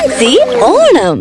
Jency Onam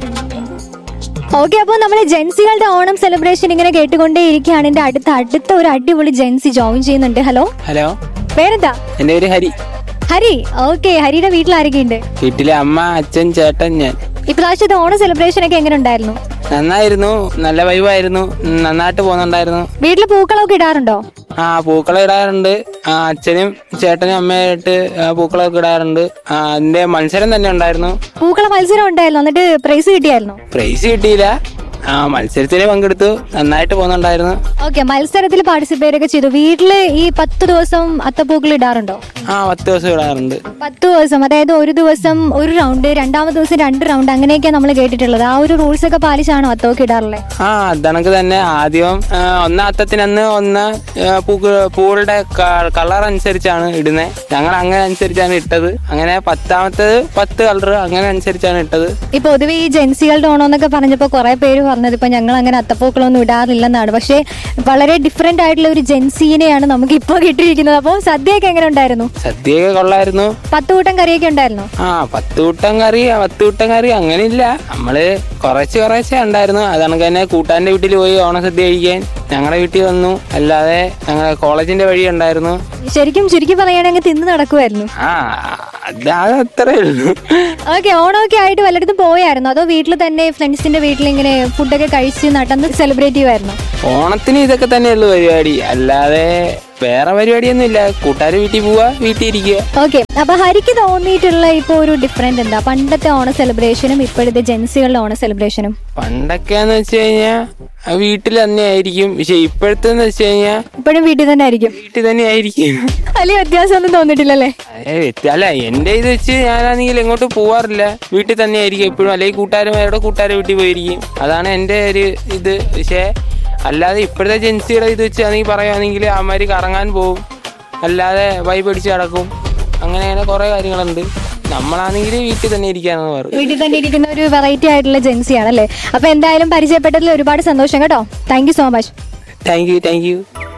okay അപ്പോൾ നമ്മുടെ ജെൻസികളുടെ Onam celebration ഇങ്ങനെ കേട്ടുകൊണ്ടേ ഇരിക്കുകയാണ് എന്റെ അടുത്ത അടുത്ത ഒരു അടിപൊളി ജെൻസി ജോയിൻ ചെയ്യുന്നുണ്ട് ഹലോ ഹലോ പേരെന്താ എൻ്റെ പേര് ഹരി ഹരി ഓക്കെ ഹരിയുടെ വീട്ടിൽ ആരൊക്കെയുണ്ട് വീട്ടിലെ അമ്മ അച്ഛൻ ചേട്ടൻ ഞാൻ ഇപ്രാവശ്യത്തെ ഓണം സെലിബ്രേഷൻ ഒക്കെ എങ്ങനെ ഉണ്ടായിരുന്നു നന്നായിരുന്നു നല്ല വൈവായിരുന്നു ഉം, നന്നായിട്ട് പോകുന്നുണ്ടായിരുന്നു വീട്ടിൽ പൂക്കളൊക്കെ ഇടാറുണ്ടോ ആ പൂക്കളം ഇടാറുണ്ട് ആ അച്ഛനും ചേട്ടനും അമ്മയായിട്ട് ആ, പൂക്കളമൊക്കെ ഇടാറുണ്ട് ആ, അതിന്റെ മത്സരം തന്നെ ഉണ്ടായിരുന്നു പൂക്കള മത്സരം ഉണ്ടായിരുന്നു എന്നിട്ട് പ്രൈസ് കിട്ടിയായിരുന്നു പ്രൈസ് കിട്ടിയില്ല ആ മത്സരത്തിന് പങ്കെടുത്തു നന്നായിട്ട് പോകുന്നുണ്ടായിരുന്നു ഓക്കെ മത്സരത്തിൽ പാർട്ടിസിപ്പേറ്റ് ഒക്കെ ചെയ്തു വീട്ടില് ഈ പത്ത് ദിവസം അത്തപ്പൂക്കൾ ഇടാറുണ്ടോ ആ പത്ത് ദിവസം ഇടാറുണ്ട് പത്ത് ദിവസം അതായത് ഒരു ദിവസം ഒരു റൗണ്ട് രണ്ടാമത്തെ ദിവസം രണ്ട് റൗണ്ട് അങ്ങനെയൊക്കെയാണ് നമ്മൾ കേട്ടിട്ടുള്ളത് ആ ഒരു റൂൾസ് ഒക്കെ പാലിച്ചാണോ അത്തമൊക്കെ ഇടാറുള്ളത് ആ അതണക്ക് തന്നെ ആദ്യം ആ, ഒന്നാം അത്തത്തിനന്ന് ഒന്ന് ആ, പൂക്ക പൂകളുടെ കളർ അനുസരിച്ചാണ് ഇടുന്നത് ഞങ്ങൾ അങ്ങനെ അനുസരിച്ചാണ് ഇട്ടത് അങ്ങനെ പത്താമത്തത് പത്ത് കളർ അങ്ങനെ അനുസരിച്ചാണ് ഇട്ടത് ഈ പൊതുവെ ഈ ജെൻസികളുടെ ഓണം എന്നൊക്കെ പറഞ്ഞപ്പോ കുറെ പേര് പറഞ്ഞത് ഇപ്പൊ ഞങ്ങൾ അങ്ങനെ അത്തപ്പൂക്കളൊന്നും ഇടാറില്ലെന്നാണ് പക്ഷേ വളരെ ഡിഫറെന്റ് ആയിട്ടുള്ള ഒരു ജെൻസീനെയാണ് നമുക്ക് ഇപ്പോൾ കിട്ടിയിരിക്കുന്നത് അപ്പോൾ സദ്യയൊക്കെ എങ്ങനെ ഉണ്ടായിരുന്നു സദ്യയൊക്കെ കൊള്ളായിരുന്നു പത്ത് കൂട്ടം കറിയൊക്കെ ഉണ്ടായിരുന്നു ആ പത്ത് കൂട്ടം കറി ആ, പത്ത് കൂട്ടം കറി അങ്ങനെയില്ല നമ്മള് കുറച്ച് കുറച്ചേ ഉണ്ടായിരുന്നു അതണക്ക് തന്നെ കൂട്ടാന്റെ വീട്ടിൽ പോയി ഓണസദ്യ കഴിക്കാൻ ഞങ്ങളുടെ വീട്ടിൽ വന്നു അല്ലാതെ ഞങ്ങളുടെ കോളേജിന്റെ വഴി ഉണ്ടായിരുന്നു ശരിക്കും ചുരുക്കി പറയുകയാണെങ്കിൽ തിന്ന് നടക്കുമായിരുന്നു ആ അത് അത്രേ ഉള്ളൂ ഓക്കെ ഓണമൊക്കെ ആയിട്ട് വല്ലയിടത്തും പോയായിരുന്നു അതോ വീട്ടിൽ തന്നെ ഫ്രണ്ട്സിന്റെ വീട്ടിൽ ഇങ്ങനെ ഫുഡൊക്കെ കഴിച്ച് നടന്ന് സെലിബ്രേറ്റ് ചെയ്യുമായിരുന്നു ഓണത്തിന് ഇതൊക്കെ തന്നെയുള്ളൂ പരിപാടി അല്ലാതെ വേറെ പരിപാടിയൊന്നും ഇല്ല കൂട്ടുകാർ വീട്ടിൽ പോവാ വീട്ടിൽ ഇരിക്കുക ഓക്കെ അപ്പൊ ഹരിക്ക് തോന്നിയിട്ടുള്ള ഇപ്പൊ ഒരു ഡിഫറെന്റ് എന്താ പണ്ടത്തെ ഓണ സെലിബ്രേഷനും ഇപ്പോഴത്തെ ജെൻസികളുടെ ഓണ സെലിബ്രേഷനും പണ്ടൊക്കെയാന്ന് വെച്ച് കഴിഞ്ഞാൽ വീട്ടിൽ തന്നെ ആയിരിക്കും പക്ഷെ ഇപ്പോഴത്തെ വെച്ച് കഴിഞ്ഞാൽ ഇപ്പോഴും വീട്ടിൽ തന്നെ ആയിരിക്കും വീട്ടിൽ തന്നെ ആയിരിക്കും വലിയ വ്യത്യാസമൊന്നും തോന്നിട്ടില്ലല്ലേ ഏ, വ്യത്യ- അല്ല എന്റെ ഇത് വെച്ച് ഞാനാണെങ്കിൽ എങ്ങോട്ട് പോവാറില്ല വീട്ടിൽ തന്നെ ആയിരിക്കും എപ്പോഴും അല്ലെങ്കിൽ കൂട്ടുകാരന്മാരുടെ കൂട്ടുകാരെ വീട്ടിൽ പോയിരിക്കും അതാണ് എന്റെ ഒരു ഇത് പക്ഷേ അല്ലാതെ ഇപ്പോഴത്തെ ജെൻസിയുടെ ഇത് വെച്ച് ആണെങ്കിൽ പറയുകയാണെങ്കിൽ അമ്മമാര് കറങ്ങാൻ പോകും അല്ലാതെ വൈബ് അടിച്ച് കിടക്കും അങ്ങനെ അങ്ങനെ കുറെ കാര്യങ്ങളുണ്ട് നമ്മളാണെങ്കിൽ വീട്ടിൽ തന്നെ ഇരിക്കാനാണ് പറയുക വീട്ടിൽ തന്നെ ഇരിക്കുന്ന ഒരു വെറൈറ്റി ആയിട്ടുള്ള ജെൻസി ആണല്ലേ അപ്പൊ എന്തായാലും പരിചയപ്പെട്ടതിൽ ഒരുപാട് സന്തോഷം കേട്ടോ thank you so much thank you thank U